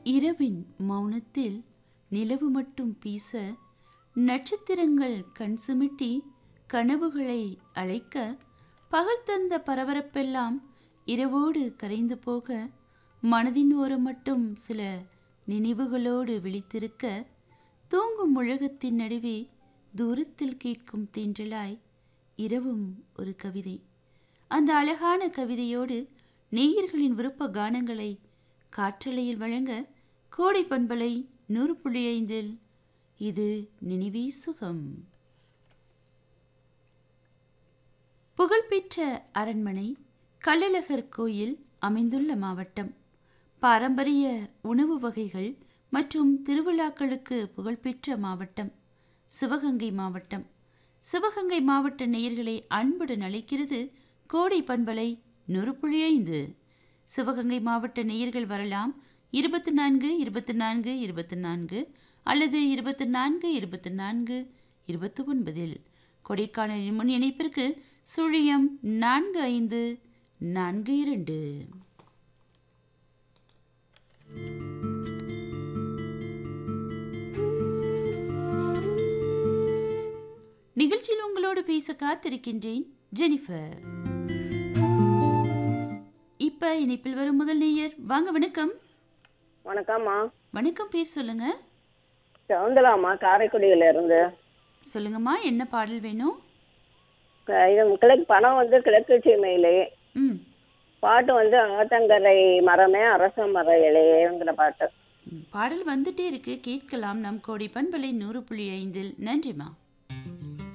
இரவின் மௌனத்தில் நிலவு மட்டும் பீச நட்சத்திரங்கள் கண் சிமிட்டி கனவுகளை அழைக்க பகல் தந்த பரபரப்பெல்லாம் இரவோடு கரைந்து போக மனதின் ஓரம் மட்டும் சில நினைவுகளோடு விழித்திருக்க தூங்கும் உலகத்தின் நடுவே தூரத்தில் கேட்கும் தென்றலாய் இரவும் ஒரு கவிதை அந்த அழகான கவிதையோடு நேயர்களின் விருப்ப கானங்களை காற்றலையில் வழங்க கோடை பண்பலை நூறு புள்ளி ஐந்தில் இது நினைவே சுகம் புகழ்பெற்ற அரண்மனை கள்ளழகர் கோயில் அமைந்துள்ள மாவட்டம் பாரம்பரிய உணவு வகைகள் மற்றும் திருவிழாக்களுக்கு புகழ்பெற்ற மாவட்டம் சிவகங்கை மாவட்டம் சிவகங்கை மாவட்ட நேயர்களை அன்புடன் அழைக்கிறது கோடை பண்பலை நூறு புள்ளி ஐந்து சிவகங்கை மாவட்ட நேயர்கள் வரலாம் இருபத்தி நான்கு இருபத்தி நான்கு இருபத்தி நான்கு அல்லது இருபத்தி நான்கு இருபத்தி நான்கு இருபத்தி ஒன்பதில் கொடைக்கானலின் முன் இணைப்பிற்கு சுழியம் நான்கு ஐந்து நான்கு இரண்டு நிகழ்ச்சியில் உங்களோடு பேச காத்திருக்கின்றேன் ஜெனிஃபர் இப்ப இணைப்பில் வரும் முதல் நேயர் வாங்க வணக்கம் வணக்கம்மா வணக்கம் பேர் சொல்லுங்க சவுந்தலாம்மா காரைக்குடியில இருந்து சொல்லுங்கம்மா என்ன பாடல் வேணும் க- இது கிழக்கு பணம் வந்து கிழக்கு சீமையிலே ம் பாட்டு வந்து ஆத்தங்கரை மரமே அரச மர இலையேங்கிற பாட்டு ம், பாடல் வந்துட்டே இருக்கு கேட்கலாம் நம் கோடி பண்பலை நூறு புள்ளி ஐந்தில் நன்றிம்மா